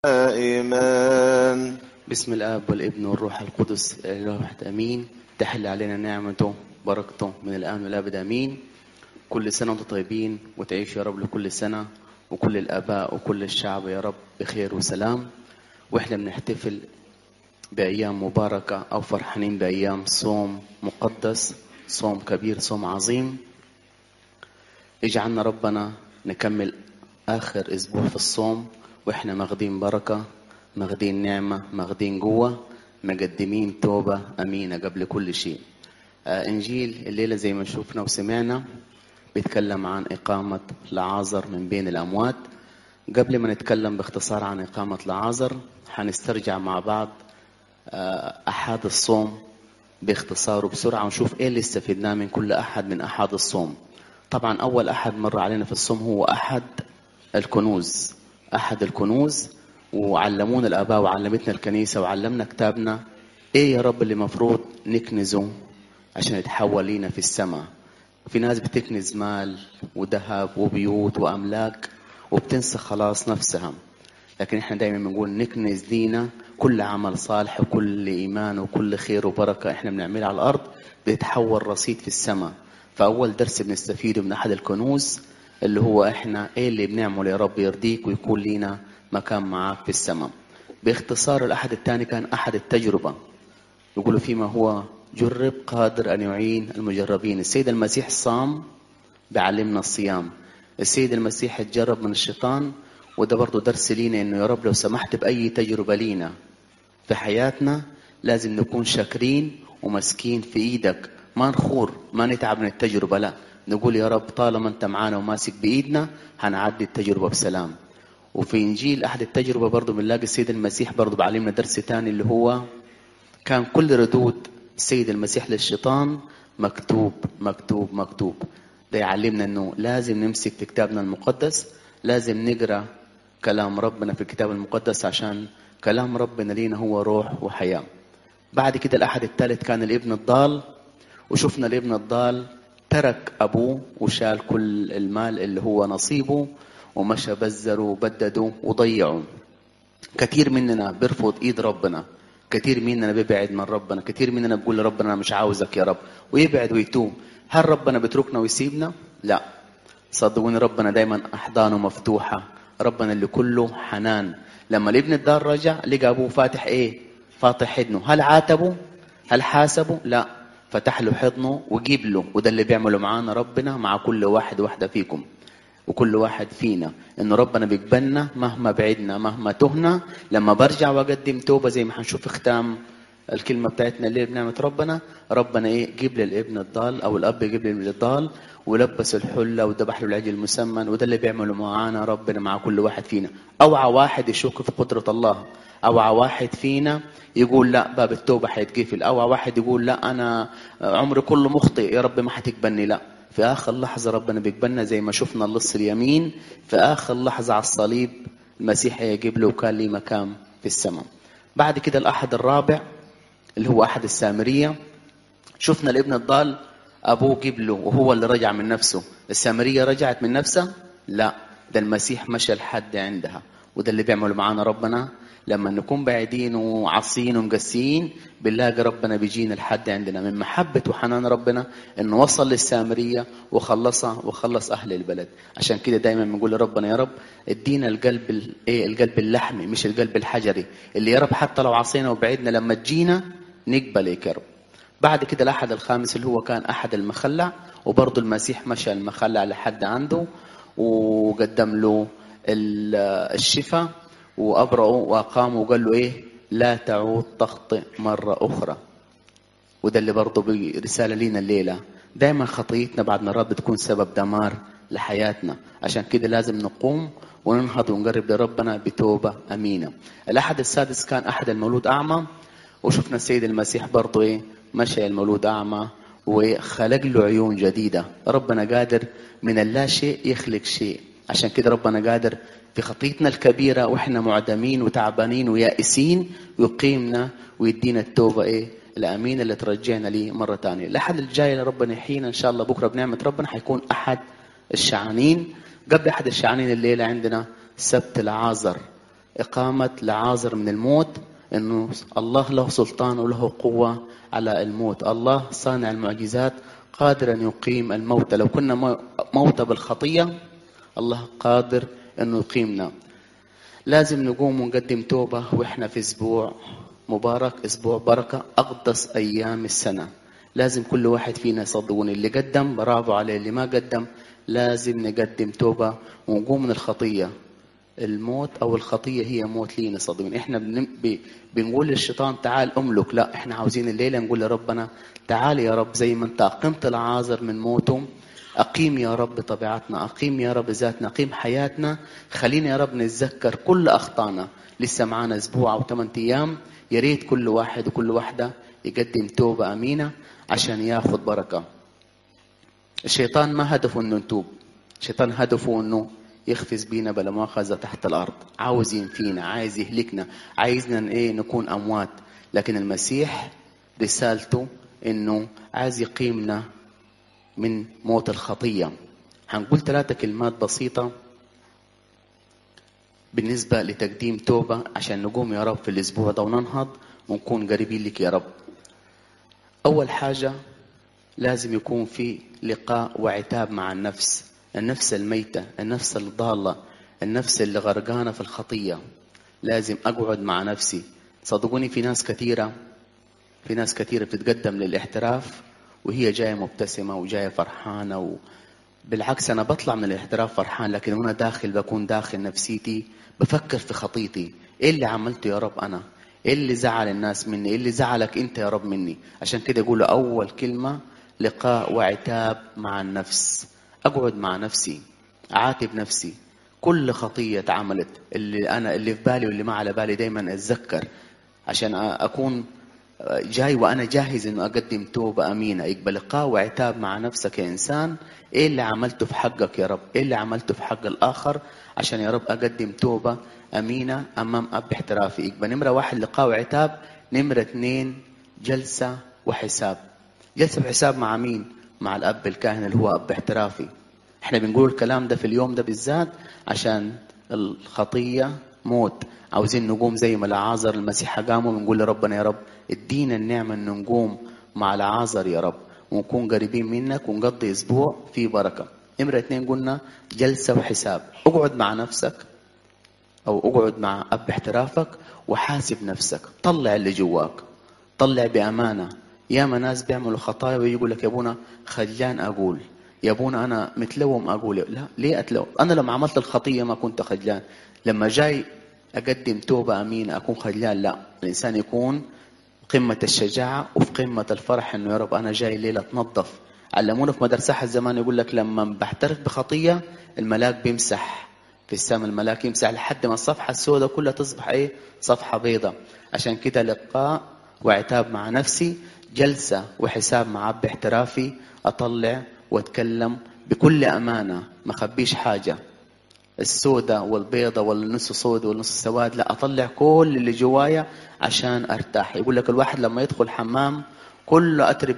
دائما بسم الاب والابن والروح القدس الاله واحد امين تحل علينا نعمته بركته من الان والابد امين كل سنه وانتم طيبين وتعيشوا يا رب لكل سنه وكل الاباء وكل الشعب يا رب بخير وسلام واحنا بنحتفل بايام مباركه او فرحانين بايام صوم مقدس صوم كبير صوم عظيم اجعلنا ربنا نكمل اخر اسبوع في الصوم واحنا ماخدين بركه ماخدين نعمه ماخدين جوه مقدمين توبه امينه قبل كل شيء آه انجيل الليله زي ما شفنا وسمعنا بيتكلم عن اقامه لعازر من بين الاموات قبل ما نتكلم باختصار عن اقامه لعازر هنسترجع مع بعض آه احاد الصوم باختصار وبسرعه ونشوف ايه اللي استفدناه من كل احد من احاد الصوم طبعا اول احد مر علينا في الصوم هو احد الكنوز احد الكنوز وعلمونا الاباء وعلمتنا الكنيسه وعلمنا كتابنا ايه يا رب اللي مفروض نكنزه عشان يتحول لينا في السماء في ناس بتكنز مال وذهب وبيوت واملاك وبتنسى خلاص نفسها لكن احنا دايما بنقول نكنز دينا كل عمل صالح وكل ايمان وكل خير وبركه احنا بنعملها على الارض بيتحول رصيد في السماء فاول درس بنستفيده من احد الكنوز اللي هو احنا ايه اللي بنعمله يا رب يرضيك ويكون لينا مكان معاك في السماء باختصار الاحد الثاني كان احد التجربه يقولوا فيما هو جرب قادر ان يعين المجربين السيد المسيح صام بعلمنا الصيام السيد المسيح اتجرب من الشيطان وده برضه درس لينا انه يا رب لو سمحت باي تجربه لينا في حياتنا لازم نكون شاكرين وماسكين في ايدك ما نخور ما نتعب من التجربه لا نقول يا رب طالما انت معانا وماسك بايدنا هنعدي التجربه بسلام وفي انجيل احد التجربه برضه بنلاقي السيد المسيح برضه بعلمنا درس ثاني اللي هو كان كل ردود السيد المسيح للشيطان مكتوب مكتوب مكتوب ده يعلمنا انه لازم نمسك في كتابنا المقدس لازم نقرا كلام ربنا في الكتاب المقدس عشان كلام ربنا لينا هو روح وحياه بعد كده الاحد الثالث كان الابن الضال وشفنا الابن الضال ترك ابوه وشال كل المال اللي هو نصيبه ومشى بزره وبدده وضيعه كثير مننا بيرفض ايد ربنا كثير مننا بيبعد من ربنا كثير مننا بيقول لربنا انا مش عاوزك يا رب ويبعد ويتوب هل ربنا بيتركنا ويسيبنا لا صدقوني ربنا دايما احضانه مفتوحه ربنا اللي كله حنان لما الابن الدار رجع لقى ابوه فاتح ايه فاتح حضنه هل عاتبه هل حاسبه لا فتح له حضنه وجيب له وده اللي بيعمله معانا ربنا مع كل واحد واحدة فيكم وكل واحد فينا ان ربنا بيقبلنا مهما بعدنا مهما تهنا لما برجع واقدم توبه زي ما هنشوف ختام الكلمه بتاعتنا اللي بنعمه ربنا ربنا ايه جيب للابن الضال او الاب يجيب للابن الضال ولبس الحله وذبح له العجل المسمن وده اللي بيعمله معانا ربنا مع كل واحد فينا اوعى واحد يشك في قدره الله اوعى واحد فينا يقول لا باب التوبه حيتقفل اوعى واحد يقول لا انا عمري كله مخطئ يا رب ما حتقبلني لا في اخر لحظه ربنا بيقبلنا زي ما شفنا اللص اليمين في اخر لحظه على الصليب المسيح يجيب له وكان لي مكان في السماء بعد كده الاحد الرابع اللي هو احد السامريه شفنا الابن الضال ابوه جيب له وهو اللي رجع من نفسه السامريه رجعت من نفسها لا ده المسيح مشى لحد عندها وده اللي بيعمله معانا ربنا لما نكون بعيدين وعصيين ومقسيين بنلاقي ربنا بيجينا لحد عندنا من محبة وحنان ربنا انه وصل للسامرية وخلصها وخلص اهل البلد عشان كده دايما بنقول لربنا يا رب ادينا القلب ايه القلب اللحمي مش القلب الحجري اللي يا رب حتى لو عصينا وبعدنا لما تجينا نقبلك يا رب بعد كده الاحد الخامس اللي هو كان احد المخلع وبرضه المسيح مشى المخلع لحد عنده وقدم له الشفاء وأبرأه وأقامه وقال له إيه لا تعود تخطئ مرة أخرى وده اللي برضه برسالة لينا الليلة دايما خطيتنا بعد مرات بتكون سبب دمار لحياتنا عشان كده لازم نقوم وننهض ونقرب لربنا بتوبة أمينة الأحد السادس كان أحد المولود أعمى وشفنا السيد المسيح برضه إيه مشى المولود أعمى وخلق له عيون جديدة ربنا قادر من اللا شيء يخلق شيء عشان كده ربنا قادر في خطيتنا الكبيرة وإحنا معدمين وتعبانين ويائسين يقيمنا ويدينا التوبة إيه الأمين اللي ترجعنا ليه مرة تانية الأحد الجاي اللي ربنا يحيينا إن شاء الله بكرة بنعمة ربنا حيكون أحد الشعانين قبل أحد الشعانين الليلة عندنا سبت العازر إقامة لعازر من الموت إنه الله له سلطان وله قوة على الموت الله صانع المعجزات قادر أن يقيم الموتى لو كنا موتى بالخطية الله قادر أنه يقيمنا لازم نقوم ونقدم توبة وإحنا في أسبوع مبارك أسبوع بركة أقدس أيام السنة لازم كل واحد فينا صدقوني اللي قدم برافو عليه اللي ما قدم لازم نقدم توبة ونقوم من الخطية الموت او الخطيه هي موت لينا صدقوني احنا بن... ب... بنقول للشيطان تعال املك لا احنا عاوزين الليله نقول لربنا تعال يا رب زي ما انت اقمت العازر من موته اقيم يا رب طبيعتنا اقيم يا رب ذاتنا اقيم حياتنا خلينا يا رب نتذكر كل اخطائنا لسه معانا اسبوع او 8 ايام يا ريت كل واحد وكل واحده يقدم توبه امينه عشان ياخذ بركه الشيطان ما هدفه انه نتوب الشيطان هدفه انه يخفز بينا بلا مؤاخذة تحت الأرض عاوز ينفينا عايز يهلكنا عايزنا إيه نكون أموات لكن المسيح رسالته إنه عايز يقيمنا من موت الخطية هنقول ثلاثة كلمات بسيطة بالنسبة لتقديم توبة عشان نقوم يا رب في الأسبوع ده وننهض ونكون قريبين لك يا رب أول حاجة لازم يكون في لقاء وعتاب مع النفس النفس الميتة النفس الضالة النفس اللي غرقانة في الخطية لازم أقعد مع نفسي صدقوني في ناس كثيرة في ناس كثيرة بتتقدم للاحتراف وهي جاية مبتسمة وجاية فرحانة و... بالعكس أنا بطلع من الاحتراف فرحان لكن وأنا داخل بكون داخل نفسيتي بفكر في خطيتي إيه اللي عملته يا رب أنا إيه اللي زعل الناس مني إيه اللي زعلك أنت يا رب مني عشان كده يقولوا أول كلمة لقاء وعتاب مع النفس اقعد مع نفسي اعاتب نفسي كل خطيه اتعملت اللي انا اللي في بالي واللي ما على بالي دايما اتذكر عشان اكون جاي وانا جاهز انه اقدم توبه امينه يقبل لقاء وعتاب مع نفسك يا انسان ايه اللي عملته في حقك يا رب ايه اللي عملته في حق الاخر عشان يا رب اقدم توبه امينه امام اب احترافي يقبل نمره واحد لقاء وعتاب نمره اثنين جلسه وحساب جلسه وحساب مع مين مع الاب الكاهن اللي هو اب احترافي احنا بنقول الكلام ده في اليوم ده بالذات عشان الخطيه موت عاوزين نقوم زي ما العازر المسيح قاموا بنقول لربنا يا رب ادينا النعمه ان نقوم مع العازر يا رب ونكون قريبين منك ونقضي اسبوع في بركه نمره اثنين قلنا جلسه وحساب اقعد مع نفسك او اقعد مع اب احترافك وحاسب نفسك طلع اللي جواك طلع بامانه ياما ناس بيعملوا خطايا ويقول لك يا ابونا خجلان اقول يا ابونا انا متلوم اقول لا ليه اتلوم انا لما عملت الخطيه ما كنت خجلان لما جاي اقدم توبه امينه اكون خجلان لا الانسان يكون قمه الشجاعه وفي قمه الفرح انه يا رب انا جاي ليله تنظف علمونا في مدرسة الزمان يقول لك لما بعترف بخطية الملاك بيمسح في السماء الملاك يمسح لحد ما الصفحة السوداء كلها تصبح ايه صفحة بيضة عشان كده لقاء وعتاب مع نفسي جلسة وحساب مع عب احترافي أطلع وأتكلم بكل أمانة ما خبيش حاجة السودة والبيضة والنص سود والنص سواد لا أطلع كل اللي جوايا عشان أرتاح يقول لك الواحد لما يدخل حمام كله أتربة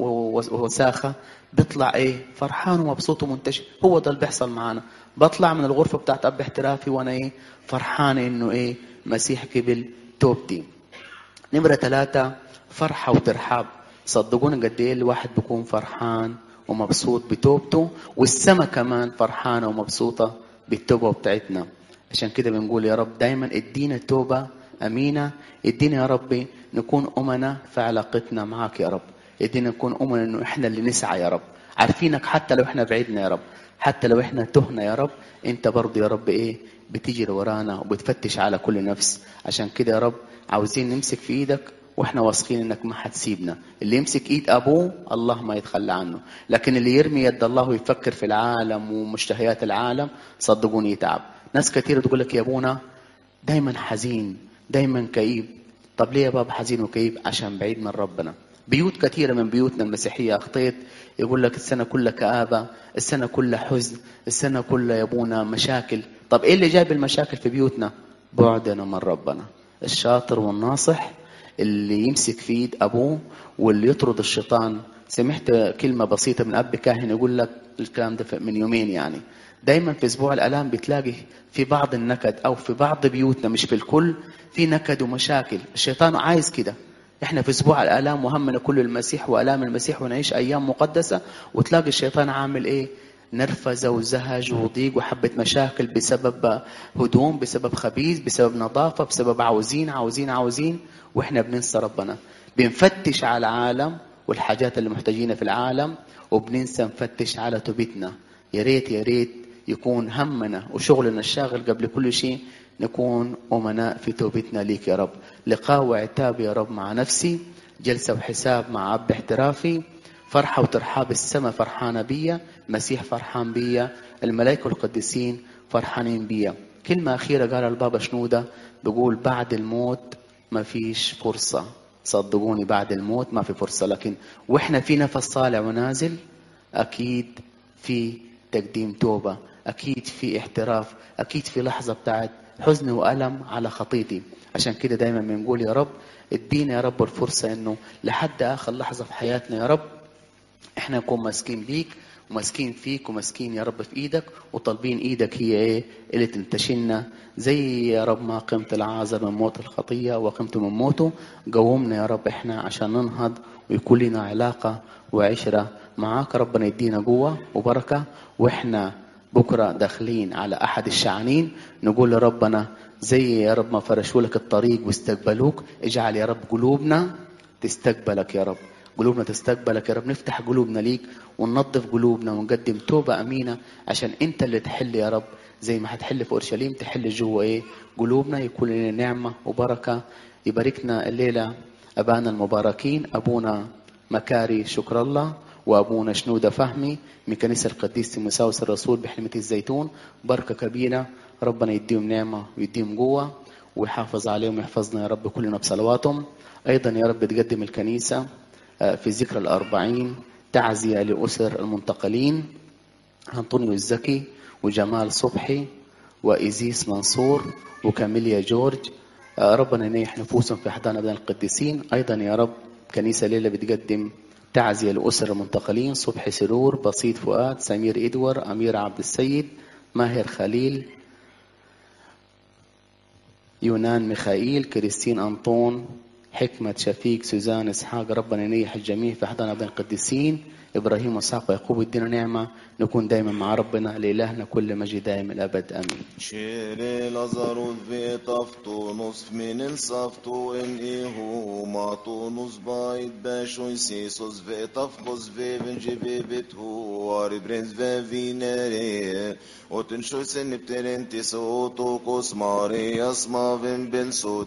ووساخة بيطلع إيه فرحان ومبسوط ومنتشر هو ده اللي بيحصل معانا بطلع من الغرفة بتاعت أب احترافي وأنا إيه فرحان إنه إيه مسيح قبل توبتي نمرة ثلاثة فرحة وترحاب صدقوني قد ايه الواحد بيكون فرحان ومبسوط بتوبته والسما كمان فرحانة ومبسوطة بالتوبة بتاعتنا عشان كده بنقول يا رب دايما ادينا توبة أمينة ادينا يا ربي نكون أمنا في علاقتنا معك يا رب ادينا نكون أمنا انه احنا اللي نسعى يا رب عارفينك حتى لو احنا بعيدنا يا رب حتى لو احنا تهنا يا رب انت برضه يا رب ايه بتجري ورانا وبتفتش على كل نفس عشان كده يا رب عاوزين نمسك في ايدك واحنا واثقين انك ما حتسيبنا اللي يمسك ايد ابوه الله ما يتخلى عنه لكن اللي يرمي يد الله ويفكر في العالم ومشتهيات العالم صدقوني يتعب ناس كثير تقول لك يا ابونا دايما حزين دايما كئيب طب ليه يا بابا حزين وكئيب عشان بعيد من ربنا بيوت كثيرة من بيوتنا المسيحية أخطيت يقول لك السنة كلها كآبة السنة كلها حزن السنة كلها يا أبونا مشاكل طب إيه اللي جايب المشاكل في بيوتنا بعدنا من ربنا الشاطر والناصح اللي يمسك في ايد ابوه واللي يطرد الشيطان سمعت كلمة بسيطة من أب كاهن يقول لك الكلام ده من يومين يعني دايما في أسبوع الآلام بتلاقي في بعض النكد أو في بعض بيوتنا مش في الكل في نكد ومشاكل الشيطان عايز كده احنا في اسبوع الالام وهمنا كل المسيح والام المسيح ونعيش ايام مقدسه وتلاقي الشيطان عامل ايه نرفزه وزهج وضيق وحبه مشاكل بسبب هدوم بسبب خبيث بسبب نظافه بسبب عاوزين عاوزين عاوزين واحنا بننسى ربنا بنفتش على العالم والحاجات اللي محتاجينها في العالم وبننسى نفتش على توبتنا يا ريت يا ريت يكون همنا وشغلنا الشاغل قبل كل شيء نكون أمناء في توبتنا ليك يا رب لقاء وعتاب يا رب مع نفسي جلسة وحساب مع أب احترافي فرحة وترحاب السماء فرحانة بيا مسيح فرحان بيا الملائكة القديسين فرحانين بيا كلمة أخيرة قال البابا شنودة بيقول بعد الموت ما فيش فرصة صدقوني بعد الموت ما في فرصة لكن وإحنا في نفس طالع ونازل أكيد في تقديم توبة أكيد في احتراف أكيد في لحظة بتاعت حزن وألم على خطيتي عشان كده دايما بنقول يا رب ادينا يا رب الفرصة انه لحد اخر لحظة في حياتنا يا رب احنا نكون ماسكين بيك وماسكين فيك وماسكين يا رب في ايدك وطالبين ايدك هي ايه اللي تنتشلنا زي يا رب ما قمت العازر من موت الخطية وقمت من موته قومنا يا رب احنا عشان ننهض ويكون لنا علاقة وعشرة معاك ربنا يدينا قوة وبركة واحنا بكرة داخلين على أحد الشعانين نقول لربنا زي يا رب ما فرشوا لك الطريق واستقبلوك اجعل يا رب قلوبنا تستقبلك يا رب قلوبنا تستقبلك يا رب نفتح قلوبنا ليك وننظف قلوبنا ونقدم توبة أمينة عشان أنت اللي تحل يا رب زي ما هتحل في أورشليم تحل جوا إيه قلوبنا يكون لنا نعمة وبركة يباركنا الليلة أبانا المباركين أبونا مكاري شكر الله وابونا شنودة فهمي من كنيسة القديس مساوس الرسول بحلمة الزيتون بركة كبيرة ربنا يديهم نعمة ويديهم قوة ويحافظ عليهم ويحفظنا يا رب كلنا بصلواتهم أيضا يا رب تقدم الكنيسة في ذكرى الأربعين تعزية لأسر المنتقلين أنطونيو الزكي وجمال صبحي وإيزيس منصور وكاميليا جورج ربنا ينيح نفوسهم في أحضان أبناء القديسين أيضا يا رب كنيسة ليلة بتقدم تعزية لأسر المنتقلين صبحي سرور بسيط فؤاد سمير إدور أمير عبد السيد ماهر خليل يونان ميخائيل كريستين أنطون حكمة شفيق سوزان إسحاق ربنا ينيح الجميع في أحضان أبناء القديسين إبراهيم وإسحاق ويعقوب يدينا نعمة نكون دائما مع ربنا لإلهنا كل مجد دائم الأبد آمين Kjære Lazarus vet aftonos minen safto en eho matonos bait beshoy sesos vet afkos veven jebevet ho aribrens vevinere oten shoysen nepterentis otokos marias maven ben